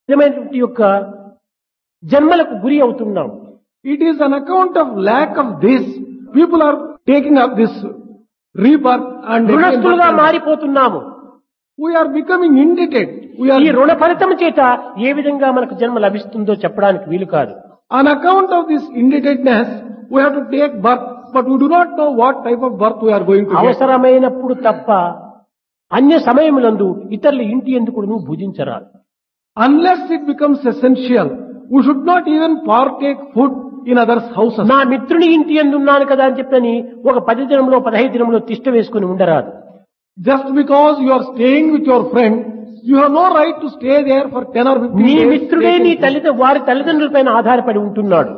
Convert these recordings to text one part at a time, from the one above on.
విధమైనటువంటి యొక్క జన్మలకు గురి అవుతున్నాం It is an account of lack of this. People are taking up this rebirth and రుణస్థులుగా మారిపోతున్నాము we are becoming indebted. We are ఈ రుణ ఫలితం చేత ఏ విధంగా మనకు జన్మ లభిస్తుందో చెప్పడానికి వీలు కాదు on account of this indebtedness. We have to take birth, but we do not know what type of birth we are going to get. అవసరమైనప్పుడు తప్ప అన్య సమయములందు ఇతరుల ఇంటి ఎందుకు నువ్వు భుజించరాదు Unless it becomes essential, we should not even partake food in others' houses. నా మిత్రుని ఇంటి ఎందున్నాను కదా అని చెప్పని ఒక పది దినంలో పదహైదు దినంలో తిష్ట వేసుకుని ఉండరాదు Just because you are staying with your friend, you have no right to stay there for 10 or 15 నీ days. మిత్రుడే నీ తల్లిద వారి తల్లిదండ్రులపైన ఆధారపడి ఉంటున్నాడు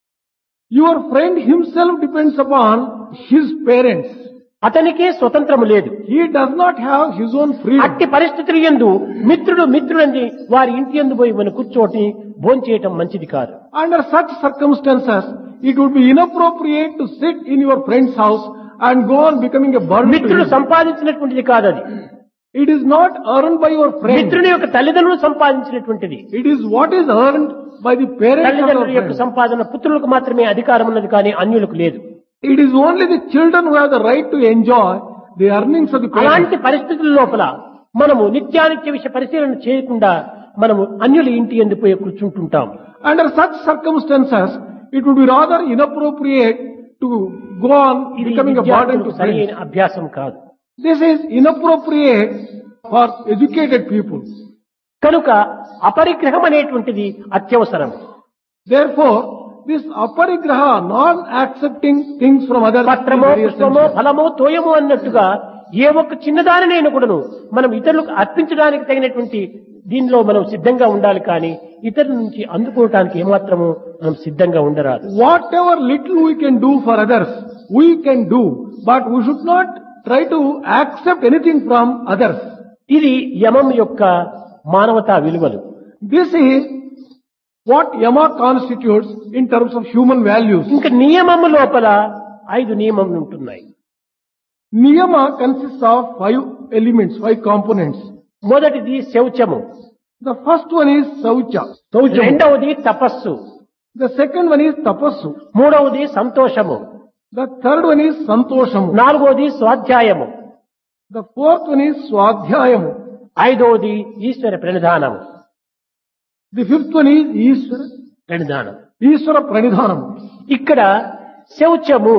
Your friend himself depends upon his parents. అతనికే స్వతంత్రము లేదు He does not have his own freedom. అట్టి పరిస్థితులు ఎందు మిత్రుడు మిత్రుడంది వారి ఇంటి ఎందు పోయి మన కూర్చోటి భోంచేయటం మంచిది కాదు Under such circumstances, it would be inappropriate to sit in your friend's house and go on becoming a burden to మిత్రుడు him. సంపాదించినటువంటిది కాదు అది It is not earned by your friend. మిత్రుని యొక్క తల్లిదండ్రులు సంపాదించినటువంటిది It is what is earned by the parents of తల్లిదండ్రుల your యొక్క friend. సంపాదన పుత్రులకు మాత్రమే అధికారం ఉన్నది కానీ అన్యులకు లేదు It is only the children who have the right to enjoy the earnings of the parents. అలాంటి పరిస్థితుల లోపల మనము నిత్యానిత్య విషయ పరిశీలన చేయకుండా మనము అన్యుల ఇంటి ఎందు పోయి కూర్చుంటుంటాం Under such circumstances, it would be rather inappropriate to go on ఇది becoming a burden విద్యార్థులకు to సరి friends. అయిన అభ్యాసం కాదు This is inappropriate for educated people. కనుక అపరిగ్రహం అనేటువంటిది అత్యవసరం Therefore, this aparigraha, non-accepting things from others, is పత్రమో very పుష్పమో essential. ఫలమో తోయమో అన్నట్టుగా ఏ ఒక్క చిన్నదానినైనా కూడాను మనం ఇతరులకు అర్పించడానికి తగినటువంటి దీనిలో మనం సిద్ధంగా ఉండాలి కానీ ఇతరుల నుంచి అందుకోవటానికి ఏమాత్రము మనం సిద్ధంగా ఉండరాదు Whatever little we can do for others, we can do, but we should not try to accept anything from others. ఇది యమం యొక్క మానవతా విలువలు This is what Yama constitutes in terms of human values. ఇంకా నియమము లోపల ఐదు నియమములు ఉంటున్నాయి Niyama consists of five elements, five components. మొదటిది శౌచము The first one is Saucha. రెండవది తపస్సు The second one is Tapassu. మూడవది సంతోషము The third one is Santoshamu. నాలుగవది స్వాధ్యాయము The fourth one is Swadhyayamu. ఐదవది ఈశ్వర ప్రణిధానము The fifth one is Ishvara, ప్రణిధానం Ishvara Pranidhanam. ఇక్కడ శౌచము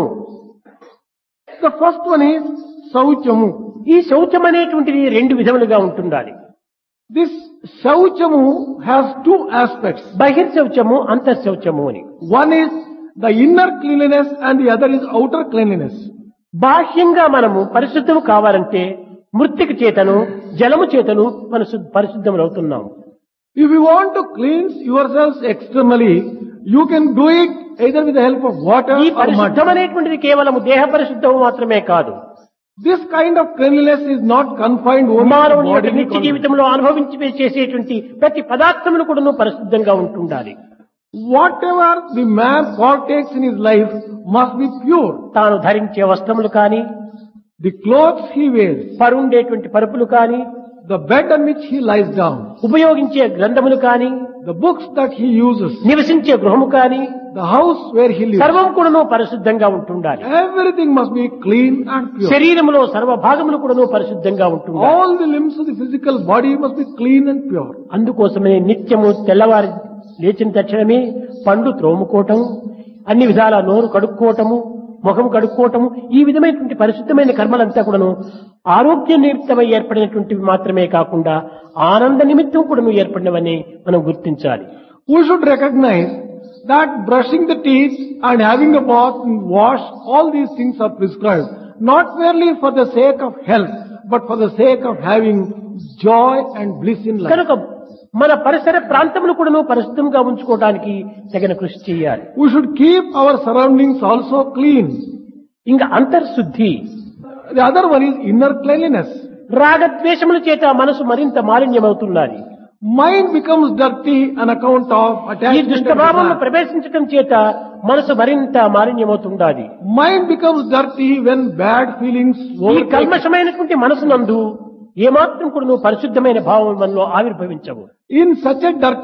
The first one is Sauchamu. ఈ శౌచం అనేటువంటిది రెండు విధములుగా ఉంటుండాలి This Sauchamu has two aspects. బహిర్శౌచము అంతఃశౌచము అని One is the inner cleanliness and the other is outer cleanliness. బాహ్యంగా మనము పరిశుద్ధము కావాలంటే మృతిక చేతను జలము చేతను మన శు- పరిశుద్ధములు అవుతున్నాము If you want to cleanse yourselves externally, you can do it either with the help of water ఈ or పరిశుద్ధం mud. అనేటువంటిది కేవలము దేహ పరిశుద్ధము మాత్రమే కాదు This kind of cleanliness is not confined only to మానవుని యొక్క bodily నిత్య conduct. జీవితంలో అనుభవించి చేసేటువంటి ప్రతి పదార్థములు కూడా పరిశుద్ధంగా ఉంటుండాలి Whatever the man partakes in his life must be pure. తాను ధరించే వస్త్రములు కానీ The clothes he wears, పరుండేటువంటి పరుపులు కానీ the bed on which he lies down, ఉపయోగించే గ్రంథములు కానీ the books that he uses, నివసించే గృహము కానీ the house where he lives, సర్వం కూడాను పరిశుద్ధంగా ఉంటుండాలి everything must be clean and pure. శరీరములో సర్వ భాగములు కూడాను పరిశుద్ధంగా ఉంటుండాలి All the limbs of the physical body must be clean and pure. అందుకోసమే నిత్యము తెల్లవారి లేచిన తక్షణమే పండు త్రోముకోవటం అన్ని విధాల నోరు కడుక్కోవటము ముఖం కడుక్కోవటము ఈ విధమైనటువంటి పరిశుద్ధమైన కర్మలంతా కూడాను ఆరోగ్య నిమిత్తమై ఏర్పడినటువంటివి మాత్రమే కాకుండా ఆనంద నిమిత్తం కూడాను ఏర్పడినవని మనం గుర్తించాలి We should recognize that brushing the teeth and having a bath and wash, all these things are prescribed. Not merely for the sake of health, but for the sake of having joy and bliss in life. కనుక మన పరిసర ప్రాంతములు కూడాను పరిశుద్ధంగా ఉంచుకోవడానికి తగిన కృషి చేయాలి We should keep our surroundings also clean. ఇంకా అంతర్శుద్ధి The other one is inner cleanliness. రాగద్వేషముల చేత మనసు మరింత మాలిన్యమవుతున్నది Mind becomes dirty on account of ఈ attachment. and దుష్టభావంలో desire. ప్రవేశించటం చేత మనసు మరింత మాలిన్యమవుతుండాలి Mind becomes dirty when bad feelings ఈ overtake. it. కల్మషమైనటువంటి మనసునందు ఏమాత్రం కూడా నువ్వు పరిశుద్ధమైన భావం మనలో ఆవిర్భవించవు In such a dirty